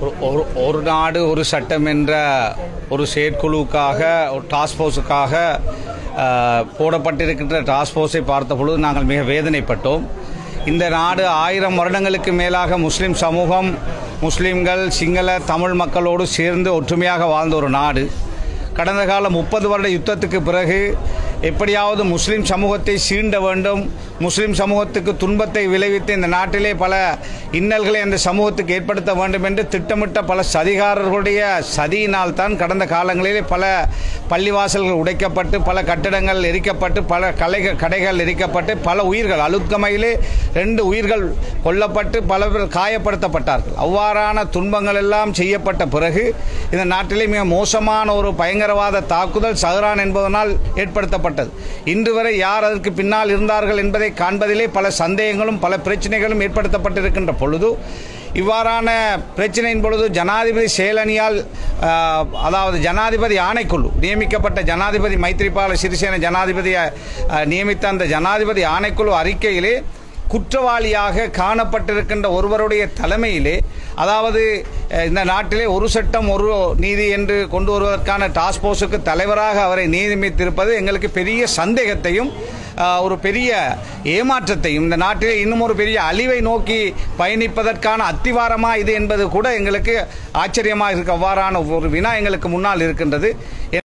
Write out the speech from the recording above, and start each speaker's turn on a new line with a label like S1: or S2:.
S1: ஒரு- ஒரு ஒரு நாடு ஒரு சட்டம் என்ற ஒரு செயற்குழுவுக்காக ஒரு டாஸ்க் ஃபோர்ஸுக்காக அஹ், போடப்பட்டிருக்கின்ற டாஸ்க் ஃபோர்ஸை பார்த்த பொழுது நாங்கள் மிக வேதனைப்பட்டோம் இந்த நாடு ஆயிரம் வருடங்களுக்கு மேலாக முஸ்லிம் சமூகம் முஸ்லிம்கள் சிங்கள தமிழ் மக்களோடு சேர்ந்து ஒற்றுமையாக வாழ்ந்த ஒரு நாடு கடந்த கால முப்பது வருட யுத்தத்துக்கு பிறகு எப்படியாவது முஸ்லிம் சமூகத்தை சீண்ட வேண்டும் முஸ்லிம் சமூகத்துக்கு துன்பத்தை விளைவித்து இந்த நாட்டிலே பல இன்னல்களை அந்த சமூகத்துக்கு ஏற்படுத்த வேண்டும் என்று திட்டமிட்ட பல சதிகாரர்களுடைய சதியினால் தான் கடந்த காலங்களிலே பல பள்ளிவாசல்கள் உடைக்கப்பட்டு பல கட்டிடங்கள் எரிக்கப்பட்டு பல கலை கடைகள் எரிக்கப்பட்டு பல உயிர்கள் அலுத்கமையிலே ரெண்டு உயிர்கள் கொல்லப்பட்டு பல பேர் காயப்படுத்தப்பட்டார்கள் அவ்வாறான துன்பங்கள் எல்லாம் செய்யப்பட்ட பிறகு இந்த நாட்டிலே மிக மோசமான ஒரு பயங்கரவாத தாக்குதல் சஹரான் என்பதனால் ஏற்படுத்தப்பட்டது இன்று வரை யார் அதற்கு பின்னால் இருந்தார்கள் என்பதை காண்பதிலே பல சந்தேகங்களும் பல பிரச்சனைகளும் ஏற்படுத்தப்பட்டிருக்கின்ற பொழுது இவ்வாறான பிரச்சனையின் பொழுது ஜனாதிபதி செயலணியால் ஆஹ், அதாவது ஜனாதிபதி ஆணைக்குழு நியமிக்கப்பட்ட ஜனாதிபதி மைத்ரிபால சிறிசேன ஜனாதிபதியை ஆஹ், நியமித்த அந்த ஜனாதிபதி ஆணைக்குழு அறிக்கையிலே குற்றவாளியாக காணப்பட்டிருக்கின்ற ஒருவருடைய தலைமையிலே அதாவது அஹ், இந்த நாட்டிலே ஒரு சட்டம் ஒரு நீதி என்று கொண்டு வருவதற்கான டாஸ்க் போர்ஸுக்கு தலைவராக அவரை நியமித்திருப்பது எங்களுக்கு பெரிய சந்தேகத்தையும் அஹ், ஒரு பெரிய ஏமாற்றத்தையும் இந்த நாட்டிலே இன்னும் ஒரு பெரிய அழிவை நோக்கி பயணிப்பதற்கான அத்திவாரமா இது என்பது கூட எங்களுக்கு ஆச்சரியமாக இருக்க அவ்வாறான ஒரு வினா எங்களுக்கு முன்னால் இருக்கின்றது